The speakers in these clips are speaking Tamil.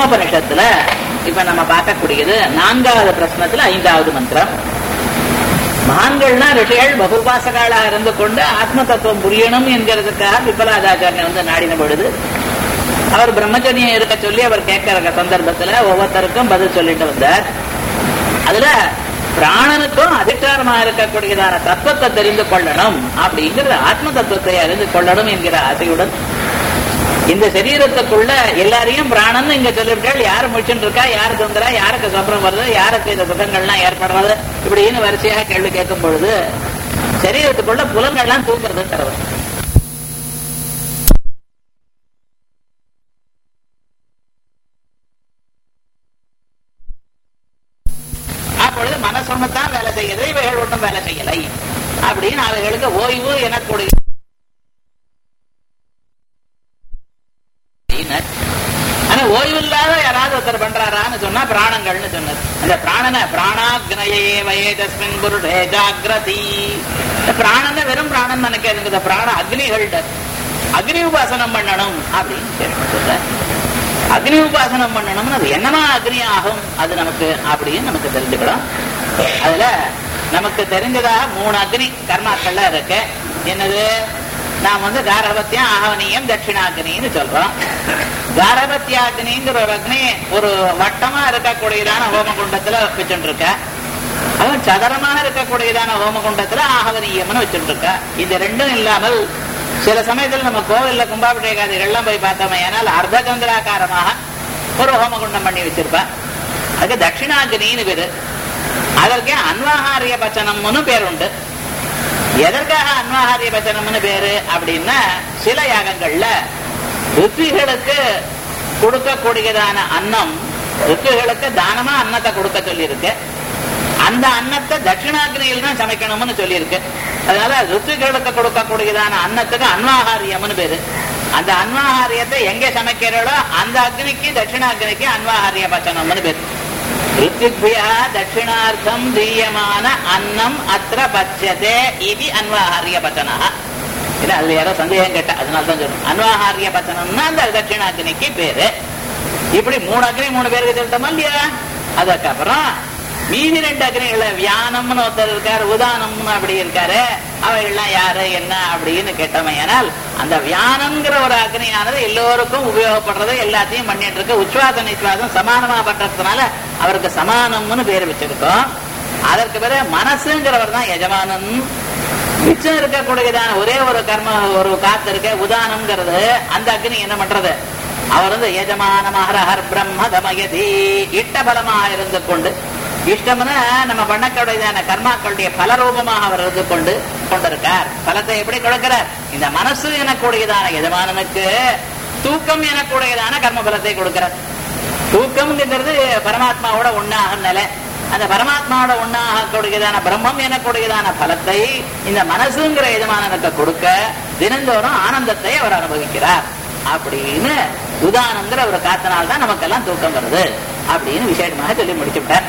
கட்டோபனிஷத்துல இப்ப நம்ம பார்க்கக்கூடியது நான்காவது பிரश्னத்துல ஐந்தாவது மந்திரம் மகான்கள்னா ரிஷிகள் பகுபாசகாளாக இருந்து கொண்டு ஆத்ம தத்துவம் புரியணும் என்கிறதுக்காக விபலாதாச்சாரியன் வந்து நாடின பொழுது அவர் பிரம்மச்சரியம் இருக்க சொல்லி அவர் கேட்கிற சந்தர்ப்பத்துல ஒவ்வொருத்தருக்கும் பதில் சொல்லிட்டு வந்தார் அதுல பிராணனுக்கும் அதிகாரமா இருக்கக்கூடியதான தத்துவத்தை தெரிந்து கொள்ளணும் அப்படிங்கிற ஆத்ம தத்துவத்தை அறிந்து கொள்ளணும் என்கிற ஆசையுடன் இந்த சரீரத்துக்குள்ள எல்லாரையும் பிராணன் இங்க சொல்லிவிட்டால் யாரு முடிச்சுட்டு இருக்கா யாரு தொங்குறா யாருக்கு சொப்பனம் வருது யாருக்கு இந்த சுகங்கள்லாம் ஏற்படுறது இப்படின்னு வரிசையாக கேள்வி கேட்கும் பொழுது சரீரத்துக்குள்ள புலன்கள்லாம் தூங்குறதுங்கிறவர் அப்பொழுது மனசொன்னதான் வேலை செய்யுது இவைகள் ஒன்றும் வேலை செய்யலை அப்படின்னு அவைகளுக்கு ஓய்வு எனக்கூடிய ஆனா ஓய்வு இல்லாத யாராவது ஒருத்தர் பண்றாரான்னு சொன்னா பிராணங்கள்னு சொன்னார் அந்த பிராணன பிராணாக்னயே வயே தஸ்மின் புருஷே ஜாகிரதி இந்த பிராணன வெறும் பிராணன் நினைக்காது இந்த பிராண அக்னிகள் அக்னி உபாசனம் பண்ணணும் அப்படின்னு சொல்ற அக்னி உபாசனம் பண்ணணும்னு அது என்னமா அக்னி ஆகும் அது நமக்கு அப்படின்னு நமக்கு தெரிஞ்சுக்கணும் அதுல நமக்கு தெரிஞ்சதா மூணு அக்னி கர்மாக்கள்ல இருக்கு என்னது நாம் வந்து காரபத்தியம் ஆகவனியம் தட்சிணாக்னின்னு சொல்றோம் காரபத்தியாக்னிங்கிற ஒரு அக்னி ஒரு வட்டமா இருக்கக்கூடியதான ஹோமகுண்டத்துல வச்சுட்டு இருக்க அதுவும் சதுரமாக இருக்கக்கூடியதான ஹோமகுண்டத்துல ஆகவனியம்னு வச்சுட்டு இருக்க இது ரெண்டும் இல்லாமல் சில சமயத்தில் நம்ம கோவில்ல கும்பாபிஷேகாதிகள்லாம் போய் பார்த்தோமே ஏனால் அர்த்த சந்திராக்காரமாக ஒரு ஹோமகுண்டம் பண்ணி வச்சிருப்பா அதுக்கு தட்சிணாகினின்னு பேரு அதற்கு அன்வாகாரிய பச்சனம்னு பேர் உண்டு எதற்காக அன்வாகாரிய பச்சனம்னு பேரு அப்படின்னா சில யாகங்கள்ல ருத்திகளுக்கு கொடுக்கக்கூடியதான அன்னம் ருத்திகளுக்கு தானமா அன்னத்தை கொடுக்க சொல்லியிருக்கு அந்த அன்னத்தை தட்சிணாகினியில் தான் சமைக்கணும்னு சொல்லியிருக்கு அதனால ருத்துகளுக்கு கொடுக்கக்கூடியதான அன்னத்துக்கு அன்வாகாரியம்னு பேரு அந்த அன்வாகாரியத்தை எங்க சமைக்கிறோளோ அந்த அக்னிக்கு தட்சிணாகினிக்கு அன்வாகாரிய பச்சனம்னு பேரு ருத்திபியா தட்சிணார்த்தம் தீயமான அன்னம் அத்திர பச்சதே இது அன்வாகாரிய பச்சனா இது அதுல யாரோ சந்தேகம் கேட்ட அதனால தான் சொல்லணும் அன்வாகாரிய பச்சனம்னா அந்த தட்சிணாகினிக்கு பேரு இப்படி மூணு அக்னி மூணு பேருக்கு சொல்லிட்டோமா இல்லையா அதுக்கப்புறம் மீதி ரெண்டு அக்னிகளை வியானம்னு ஒருத்தர் இருக்காரு உதானம்னு அப்படி இருக்காரு அவைகள்லாம் யாரு என்ன அப்படின்னு கேட்டமையானால் அந்த வியானம்ங்கிற ஒரு அக்னியானது எல்லோருக்கும் உபயோகப்படுறது எல்லாத்தையும் பண்ணிட்டு இருக்கு உச்சுவாச நிச்சுவாசம் சமானமா பண்றதுனால அவருக்கு சமானம்னு பேர் வச்சிருக்கோம் அதற்கு பிறகு மனசுங்கிறவர் தான் எஜமானன் மிச்சம் இருக்கக்கூடியதான ஒரே ஒரு கர்ம ஒரு காத்து இருக்க உதானம்ங்கிறது அந்த அக்னி என்ன பண்றது அவர் வந்து எஜமான மகரஹர் பிரம்ம தமயதி இட்ட பலமாக இருந்து கொண்டு இஷ்டம்னா நம்ம பண்ணக்கூடியதான கர்மாக்களுடைய பலரூபமாக அவர் இருந்து கொண்டு கொண்டிருக்கார் பலத்தை எப்படி கொடுக்கிறார் இந்த மனசு எனக்கூடியதான எஜமானனுக்கு தூக்கம் எனக்கூடியதான கர்ம பலத்தை கொடுக்கிறார் தூக்கம்ங்கிறது பரமாத்மாவோட ஒன்னாக நிலை அந்த பரமாத்மாவோட ஒன்னாக கூடியதான பிரம்மம் எனக்கூடியதான பலத்தை இந்த மனசுங்கிற எஜமானனுக்கு கொடுக்க தினந்தோறும் ஆனந்தத்தை அவர் அனுபவிக்கிறார் அப்படின்னு உதானங்கிற ஒரு காத்தனால் தான் நமக்கெல்லாம் தூக்கம் வருது அப்படின்னு விசேஷமாக சொல்லி முடிச்சு விட்டார்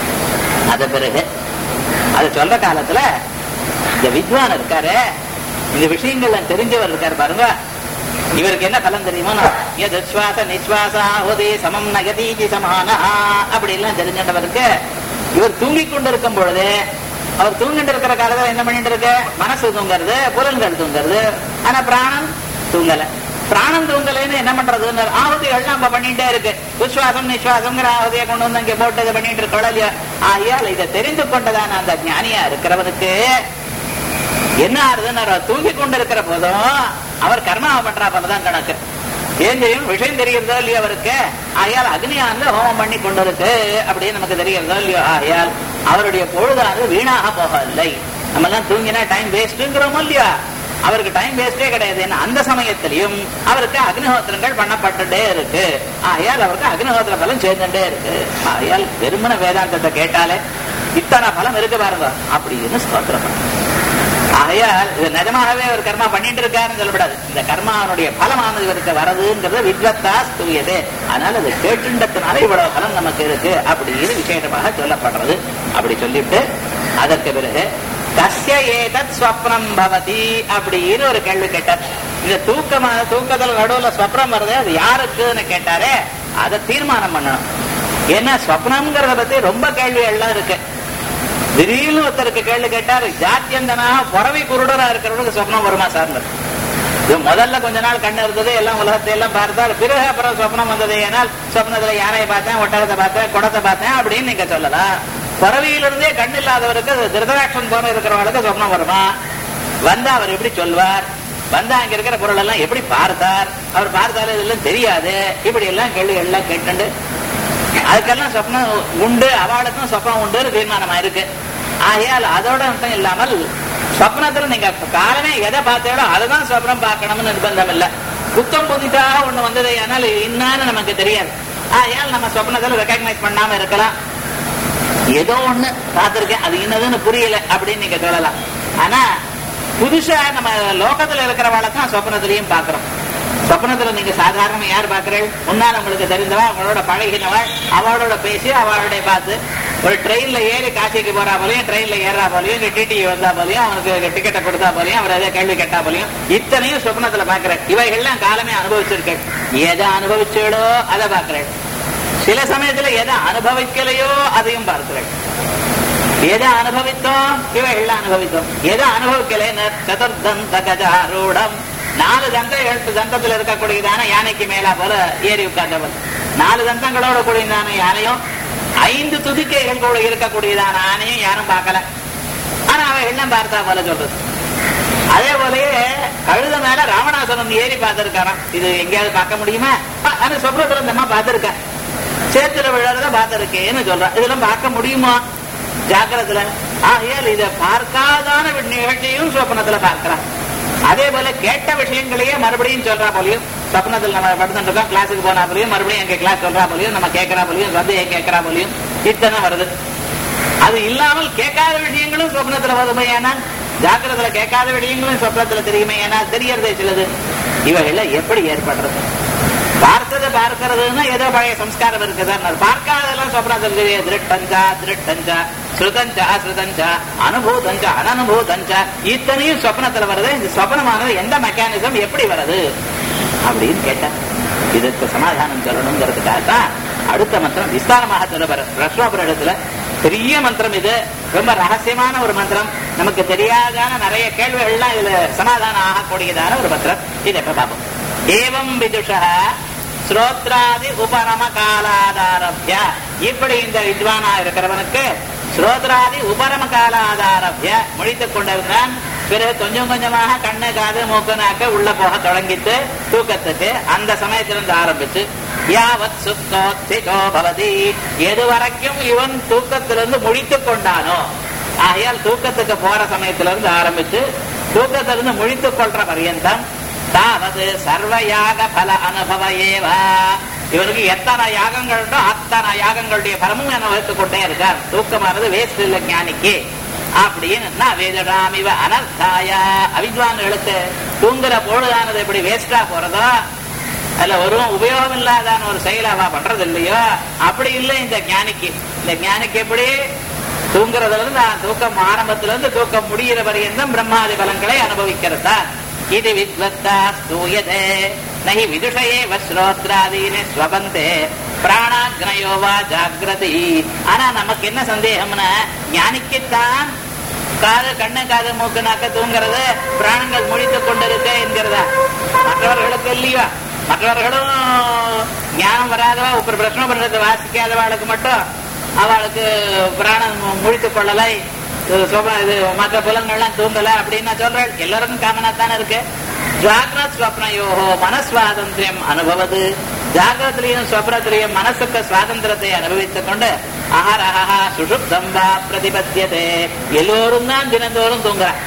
அது பிறகு அது சொல்ற காலத்துல இந்த வித்வான் இருக்காரு இந்த விஷயங்கள்ல தெரிஞ்சவர் இருக்காரு பாருங்க இவருக்கு என்ன பலன் தெரியுமா எதுவாச நிஸ்வாசா ஹோதே சமம் நகதீஜி சமான அப்படி எல்லாம் தெரிஞ்சிட்டவருக்கு இவர் தூங்கிக் கொண்டிருக்கும் பொழுது அவர் தூங்கிட்டு இருக்கிற காலத்துல என்ன பண்ணிட்டு இருக்கு மனசு தூங்குறது புலன்கள் தூங்குறது ஆனா பிராணன் தூங்கல பிராணம் தூங்கலைன்னு என்ன பண்றதுன்னு ஆகுதிகள் நம்ம பண்ணிட்டே இருக்கு விஸ்வாசம் நிஸ்வாசம்ங்கிற ஆகுதியை கொண்டு வந்து அங்கே போட்டு இதை பண்ணிட்டு இருக்கோம் இல்லையா ஆகையால் இதை தெரிந்து கொண்டதான அந்த ஞானியா இருக்கிறவனுக்கு என்ன ஆறுதுன்னு தூங்கி கொண்டு இருக்கிற போதும் அவர் கர்மாவை பண்றா போலதான் கணக்கு ஏன் தெரியும் விஷயம் தெரிகிறதோ இல்லையோ அவருக்கு ஆகையால் அக்னியானது ஹோமம் பண்ணி கொண்டு இருக்கு அப்படின்னு நமக்கு தெரிகிறதோ இல்லையோ ஆகையால் அவருடைய பொழுதானது வீணாக போகவில்லை நம்ம எல்லாம் தூங்கினா டைம் வேஸ்ட்டுங்கிறோமோ இல்லையா அவருக்கு டைம் வேஸ்டே கிடையாது ஏன்னா அந்த சமயத்திலையும் அவருக்கு அக்னிஹோத்திரங்கள் பண்ணப்பட்டுட்டே இருக்கு ஆகையால் அவருக்கு அக்னிஹோத்திர பலம் சேர்ந்துட்டே இருக்கு ஆகையால் வெறுமன வேதாந்தத்தை கேட்டாலே இத்தனை பலம் இருக்கு பாருங்க அப்படின்னு ஸ்தோத்திரம் ஆகையால் இது நிஜமாகவே ஒரு கர்மா பண்ணிட்டு இருக்காருன்னு சொல்லப்படாது இந்த கர்மாவனுடைய பலமானது இவருக்கு வரதுங்கிறது வித்வத்தா தூயது அதனால அது கேட்டுண்டதுனால இவ்வளவு பலம் நமக்கு இருக்கு அப்படின்னு விசேஷமாக சொல்லப்படுறது அப்படி சொல்லிட்டு அதற்கு பிறகு கஸ்ய ஏதத் ஸ்வப்னம் பவதி அப்படின்னு ஒரு கேள்வி கேட்டார் இந்த தூக்கமான தூக்கத்தில் நடுவுல ஸ்வப்னம் வருது அது யாருக்குன்னு கேட்டாரே அதை தீர்மானம் பண்ணணும் ஏன்னா சொப்னம்ங்கிறத பத்தி ரொம்ப கேள்விகள்லாம் இருக்கு திடீர்னு ஒருத்தருக்கு கேள்வி கேட்டாரு ஜாத்தியந்தனாக புறவை குருடரா இருக்கிறவங்களுக்கு சொப்னம் வருமா சார் இது முதல்ல கொஞ்ச நாள் கண்ணு இருந்தது எல்லாம் உலகத்தை எல்லாம் பார்த்தால் பிறகு அப்புறம் சொப்னம் வந்தது ஏனால் சொப்னத்துல யானையை பார்த்தேன் ஒட்டகத்தை பார்த்தேன் குடத்தை பார்த்தேன் அப்படின்னு நீங்க சொல்லலாம் பிறவியிலிருந்தே கண் இல்லாதவருக்கு திருதராட்சன் போல இருக்கிறவங்களுக்கு சொப்னம் வருமா வந்தா அவர் எப்படி சொல்வார் வந்தா அங்க இருக்கிற பொருள் எல்லாம் எப்படி பார்த்தார் அவர் பார்த்தாலும் இதெல்லாம் தெரியாது இப்படி எல்லாம் கேள்விகள் எல்லாம் கேட்டு அதுக்கெல்லாம் சொப்னம் உண்டு அவளுக்கும் சொப்னம் உண்டு தீர்மானமா இருக்கு ஆகையால் அதோட மட்டும் இல்லாமல் சொப்னத்துல நீங்க காலமே எதை பார்த்தீங்களோ அதுதான் சொப்னம் பார்க்கணும்னு நிர்பந்தம் இல்ல குத்தம் புதிதாக ஒண்ணு வந்தது ஆனால் என்னன்னு நமக்கு தெரியாது ஆகையால் நம்ம சொப்னத்துல ரெக்கக்னைஸ் பண்ணாம இருக்கலாம் ஏதோ ஒண்ணு பார்த்திருக்கேன் அது என்னதுன்னு புரியல அப்படின்னு நீங்க சொல்லலாம் ஆனா புதுசா நம்ம லோகத்துல இருக்கிறவளை தான் சொப்னத்திலையும் பாக்குறோம் சொப்னத்துல நீங்க சாதாரண யார் பாக்குறீள் முன்னால் உங்களுக்கு தெரிந்தவா அவங்களோட பழகினவள் அவளோட பேசி அவளுடைய பார்த்து ஒரு ட்ரெயின்ல ஏறி காசிக்கு போறா போலையும் ட்ரெயின்ல ஏறா போலையும் டிடி வந்தா போலையும் அவனுக்கு டிக்கெட்டை கொடுத்தா போலையும் அவர் எதை கேள்வி கேட்டா போலையும் இத்தனையும் சொப்னத்துல பாக்குறேன் இவைகள்லாம் காலமே அனுபவிச்சிருக்கேன் எதை அனுபவிச்சீடோ அதை பாக்குறேன் சில சமயத்துல எதை அனுபவிக்கலையோ அதையும் பார்க்கிறேன் எதை அனுபவித்தோம் இவைகள் அனுபவித்தோம் எதை அனுபவிக்கல சதுர்தந்த கஜாரூடம் நாலு தந்தைகள் தந்தத்தில் இருக்கக்கூடியதான யானைக்கு மேலா போல ஏறி உட்கார்ந்தவன் நாலு தந்தங்களோட கூடியதான யானையும் ஐந்து துதிக்கைகள் கூட இருக்கக்கூடியதான ஆனையும் யாரும் பார்க்கல ஆனா அவன் எல்லாம் பார்த்தா போல சொல்றது அதே போலயே கழுத மேல ராமநாதன் ஏறி பார்த்திருக்காராம் இது எங்கேயாவது பார்க்க முடியுமா ஆனா சொப்னத்துல இந்த அம்மா பார்த்திருக்க சேத்துல விழறத பார்த்திருக்கேன்னு சொல்றான் இதெல்லாம் பார்க்க முடியுமா ஜாக்கிரத்துல ஆகையால் இதை பார்க்காதான நிகழ்ச்சியும் சொப்னத்துல பார்க்கிறான் அதே போல கேட்ட விஷயங்களையே மறுபடியும் சொல்றா போலையும் சொப்னத்தில் நம்ம படுத்துட்டு இருக்கோம் கிளாஸுக்கு போனா போலையும் மறுபடியும் எங்க கிளாஸ் சொல்றா போலையும் நம்ம கேட்கறா போலையும் சந்தையை கேட்கறா போலையும் இத்தனை வருது அது இல்லாமல் கேட்காத விஷயங்களும் சொப்னத்துல வருமே ஏன்னா ஜாக்கிரத்துல கேட்காத விஷயங்களும் சொப்னத்துல தெரியுமே ஏன்னா தெரியறதே சிலது இவைகள எப்படி ஏற்படுறது பார்த்ததை பார்க்கறதுன்னா ஏதோ பழைய சம்ஸ்காரம் இருக்குதான் பார்க்காதெல்லாம் சொப்னத்தில் தெரியும் திருட்டஞ்சா திருட்டஞ்சா ஸ்ருதஞ்சா ஸ்ருதஞ்சா அனுபூதஞ்சா அனனுபூதஞ்சா இத்தனையும் சொப்னத்துல வருது இந்த சொப்னமானது எந்த மெக்கானிசம் எப்படி வருது அப்படின்னு கேட்டேன் இதற்கு சமாதானம் சொல்லணுங்கிறதுக்காக தான் அடுத்த மந்திரம் விஸ்தாரமாக சொல்லப்படுற பிரஸ்னோபுர இடத்துல பெரிய மந்திரம் இது ரொம்ப ரகசியமான ஒரு மந்திரம் நமக்கு தெரியாதான நிறைய கேள்விகள்லாம் இதுல சமாதானம் ஆகக்கூடியதான ஒரு மந்திரம் இதை இப்ப பார்ப்போம் ஏவம் விதுஷா ஸ்ரோத்ராதி உபரம காலாதாரபிய இப்படி இந்த வித்வானா இருக்கிறவனுக்கு ஸ்ரோத்ராதி உபரம காலாதாரபிய முடித்துக் கொண்டிருந்தான் பிறகு கொஞ்சம் கொஞ்சமாக கண்ணு காது மூக்கு நாக்க உள்ள போக தொடங்கிட்டு தூக்கத்துக்கு அந்த சமயத்திலிருந்து ஆரம்பிச்சு யாவத் சுத்தோத்திகோ பவதி எது வரைக்கும் இவன் தூக்கத்திலிருந்து முடித்துக் கொண்டானோ ஆகையால் தூக்கத்துக்கு போற சமயத்திலிருந்து ஆரம்பிச்சு தூக்கத்திலிருந்து முடித்துக் கொள்ற பரியந்தம் தாவது சர்வ யாக பல அனுபவ ஏவா இவனுக்கு எத்தனை யாகங்கள் உண்டோ அத்தனை யாகங்களுடைய பலமும் அனுபவித்துக் கொண்டே இருக்கார் தூக்கமானது வேஸ்ட் இல்ல ஞானிக்கு அப்படின்னு நான் வேதடாம் இவ அனர்த்தாயா அவித்வான்களுக்கு தூங்குற பொழுதானது எப்படி வேஸ்டா போறதோ அதுல ஒரு உபயோகம் இல்லாதான ஒரு செயல் அவ பண்றது இல்லையோ அப்படி இல்லை இந்த ஞானிக்கு இந்த ஞானிக்கு எப்படி தூங்குறதுல இருந்து தூக்கம் ஆரம்பத்துல இருந்து தூக்கம் முடிகிற வரையும் பிரம்மாதி பலன்களை அனுபவிக்கிறதா இது வித்வத்தா ஸ்தூயதே நகி விதுஷயே வஸ்ரோத்ராதீனே ஸ்வபந்தே பிராணாக்னயோ வா ஜாகிரதி ஆனா நமக்கு என்ன சந்தேகம்னா ஞானிக்குத்தான் காது கண்ணு காது மூக்கு நாக்க தூங்குறது பிராணங்கள் முடித்துக் கொண்டிருக்கு என்கிறதா மற்றவர்களுக்கு இல்லையா மற்றவர்களும் ஞானம் வராதவா ஒரு பிரச்சனை பண்றது வாசிக்காதவாளுக்கு மட்டும் அவளுக்கு பிராணம் முழித்துக் கொள்ளலை இது மற்ற புலங்கள்லாம் தூங்கல அப்படின்னு சொல்றேன் எல்லாருக்கும் காமனா தானே இருக்கு ஜாகிரத் ஸ்வப்னயோகோ மனஸ்வாதந்திரம் அனுபவது ஜாகிரத்திலையும் ஸ்வப்னத்திலையும் மனசுக்கு சுவாதந்திரத்தை அனுபவித்துக் கொண்டு அஹரஹா சுஷுப்தம் வா பிரதிபத்தியதே எல்லோரும் தான் தினந்தோறும் தூங்குறான்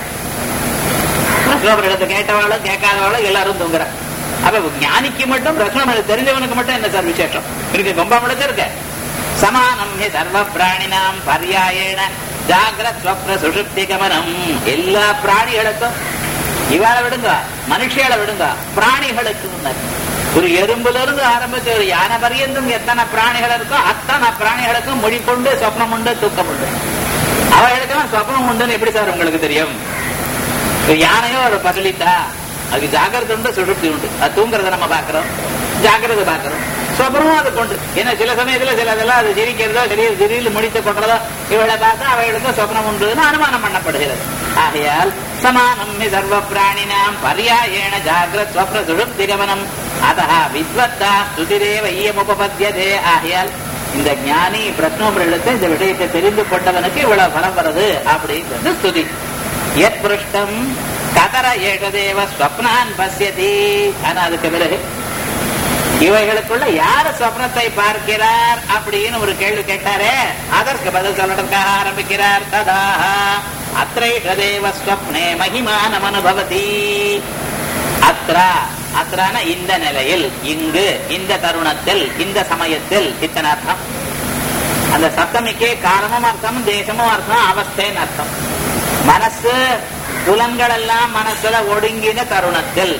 பிரஸ்னோபரிடத்தை கேட்டவாளும் கேட்காதவாளும் எல்லாரும் தூங்குறான் அப்ப ஞானிக்கு மட்டும் பிரஸ்னோபரி தெரிஞ்சவனுக்கு மட்டும் என்ன சார் விசேஷம் இருக்கு ரொம்ப முழுக்க இருக்கு சமானம் ஹி சர்வ பிராணினாம் பர்யாயேன ஜாகிரத் ஸ்வப்ன சுஷுப்தி கமனம் எல்லா பிராணிகளுக்கும் இவாளை விடுங்க மனுஷியால விடுங்க பிராணிகளுக்கு முன்னர் ஒரு எறும்புல இருந்து ஆரம்பிச்சு ஒரு யானை பரியந்தும் எத்தனை பிராணிகள் இருக்கோ அத்தனை பிராணிகளுக்கும் மொழி கொண்டு சொப்னம் உண்டு தூக்கம் உண்டு அவர்களுக்கெல்லாம் சொப்னம் உண்டுன்னு எப்படி சார் உங்களுக்கு தெரியும் யானையோ ஒரு பசலித்தா அது ஜாகிரதை உண்டு சுழுப்தி உண்டு அது தூங்குறத நம்ம பாக்குறோம் ஜாக்கிரதை பார்க்கணும் சொபனமும் அது கொண்டு ஏன்னா சில சமயத்துல சில இதெல்லாம் அது சிரிக்கிறதோ திடீர் திடீர்னு முடித்து கொட்டுறதோ இவளை பார்த்தா அவளுக்கு சொப்னம் உண்டுன்னு அனுமானம் பண்ணப்படுகிறது ஆகையால் சமானம் ஹி சர்வ பிராணினாம் பர்யாயேண ஜாகிரத் ஸ்வப்ன சுழுப்தி கவனம் அதா வித்வத்தா ஸ்துதிரேவ ஈயம் உபபத்தியதே ஆகையால் இந்த ஞானி பிரத்னோபரிடத்தை இந்த விஷயத்தை தெரிந்து கொண்டவனுக்கு இவ்வளவு பலம் வருது அப்படிங்கிறது ஸ்துதி எத் பிருஷ்டம் கதர ஏகதேவ ஸ்வப்னான் பசியதி ஆனா அதுக்கு பிறகு இவைகளுக்குள்ள யார் சொப்னத்தை பார்க்கிறார் அப்படின்னு ஒரு கேள்வி கேட்டாரே அதற்கு பதில் சொல்றதுக்காக ஆரம்பிக்கிறார் ததா அத்ரைஷதேவ ஸ்வப்னே மகிமானம் அனுபவதி அத்ரா அத்ரான இந்த நிலையில் இங்கு இந்த தருணத்தில் இந்த சமயத்தில் இத்தனை அர்த்தம் அந்த சப்தமிக்கே காலமும் அர்த்தம் தேசமும் அர்த்தம் அவஸ்தைன்னு அர்த்தம் மனசு புலன்கள் எல்லாம் மனசுல ஒடுங்கின தருணத்தில்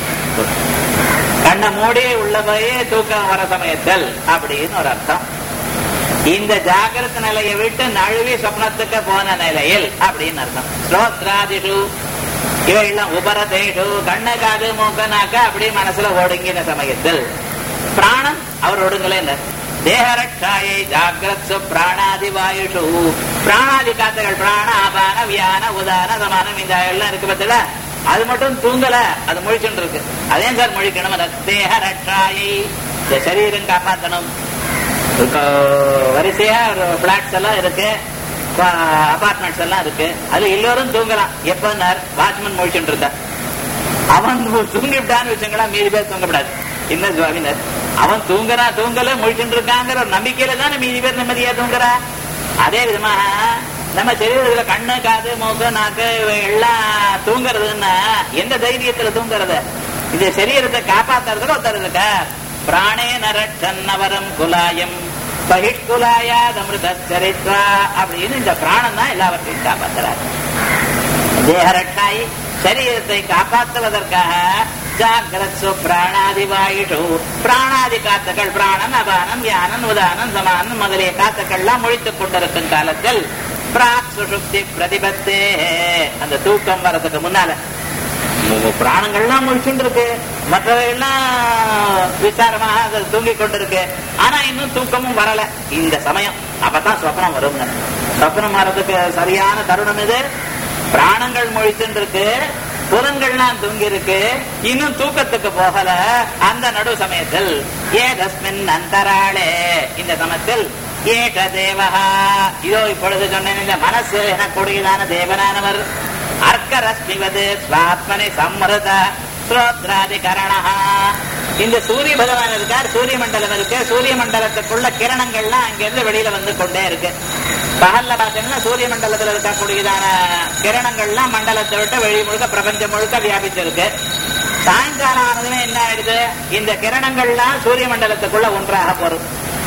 கண்ணை மூடி உள்ளபடியே தூக்கம் வர சமயத்தில் அப்படின்னு ஒரு அர்த்தம் இந்த ஜாகிரத நிலையை விட்டு நழுவி சொப்னத்துக்கு போன நிலையில் அப்படின்னு அர்த்தம் ஸ்ரோத்ராதிஷு இவையெல்லாம் உபரதேஷு கண்ணு காது மூக்க நாக்க அப்படி மனசுல ஒடுங்கின சமயத்தில் பிராணன் அவர் ஒடுங்கல தேகரட்சாயை ஜாகிரத் பிராணாதி வாயுஷு பிராணாதி காத்துகள் பிராண ஆபான வியான உதான சமானம் இந்த எல்லாம் இருக்கு பத்தில அது மட்டும் தூங்கல அது முழிச்சுட்டு இருக்கு அதே சார் முழிக்கணும் தேக ரட்சாயை இந்த சரீரம் காப்பாற்றணும் இப்போ வரிசையா ஒரு பிளாட்ஸ் எல்லாம் இருக்கு அபார்ட்மெண்ட்ஸ் எல்லாம் இருக்கு அது எல்லோரும் தூங்கலாம் எப்பன்னார் வாட்ச்மேன் முழிச்சுட்டு இருந்தா அவன் தூங்கிவிட்டான்னு வச்சுங்களா மீதி பேர் தூங்கப்படாது என்ன சுவாமினர் அவன் தூங்குறா தூங்கல முழிச்சுட்டு இருக்காங்கிற ஒரு நம்பிக்கையில தானே மீதி பேர் நிம்மதியா தூங்குறா அதே விதமாக நம்ம சரீரத்துல கண்ணு காது மூக்கு நாக்கு எல்லாம் தூங்குறதுன்னா எந்த தைரியத்துல தூங்குறது இந்த சரீரத்தை காப்பாத்துறதுல ஒருத்தர் இருக்க பிராணே நரட்சன்னவரம் குலாயம் பகிஷ்குலாயாத் சரித்ரா அப்படின்னு இந்த பிராணம் தான் எல்லாவற்றையும் காப்பாத்துறாரு தேகரட்சாய் சரீரத்தை காப்பாற்றுவதற்காக ஜாகிரத்சு பிராணாதி வாயுஷு பிராணாதி காத்துக்கள் பிராணன் அபானம் யானன் உதானம் சமானம் முதலிய காத்துக்கள்லாம் முழித்துக் கொண்டிருக்கும் காலத்தில் பிராக் சுஷுப்தி பிரதிபத்தே அந்த தூக்கம் வர்றதுக்கு முன்னால பிராணங்கள்லாம் முழிச்சுட்டு இருக்கு மற்றவைகள்லாம் விசாரமாக அது தூங்கிக் கொண்டிருக்கு ஆனா இன்னும் தூக்கமும் வரல இந்த சமயம் அப்பதான் சொப்னம் வரும் சொப்னம் வர்றதுக்கு சரியான தருணம் இது பிராணங்கள் முழிச்சுட்டு இருக்கு புலன்கள்லாம் தூங்கி இருக்கு இன்னும் தூக்கத்துக்கு போகல அந்த நடு சமயத்தில் ஏதஸ்மின் அந்தராளே இந்த சமயத்தில் ஏக தேவஹா இதோ இப்பொழுது சொன்னேன் இந்த மனசு எனக்கூடியதான தேவனானவர் அர்க்கரஸ்மிவது சுவாத்மனி சம்மிருத ஸ்ரோத்ராதிகரணா இந்த சூரிய பகவான் இருக்கார் சூரிய மண்டலம் இருக்கு சூரிய மண்டலத்துக்குள்ள கிரணங்கள்லாம் அங்கிருந்து வெளியில வந்து கொண்டே இருக்கு பகல்ல பாத்தீங்கன்னா சூரிய மண்டலத்துல இருக்கக்கூடியதான கிரணங்கள்லாம் மண்டலத்தை விட்டு வெளி முழுக்க பிரபஞ்சம் முழுக்க வியாபிச்சிருக்கு சாயங்காலம் ஆனதுமே என்ன ஆயிடுது இந்த கிரணங்கள்லாம் சூரிய மண்டலத்துக்குள்ள ஒன்றாக போறது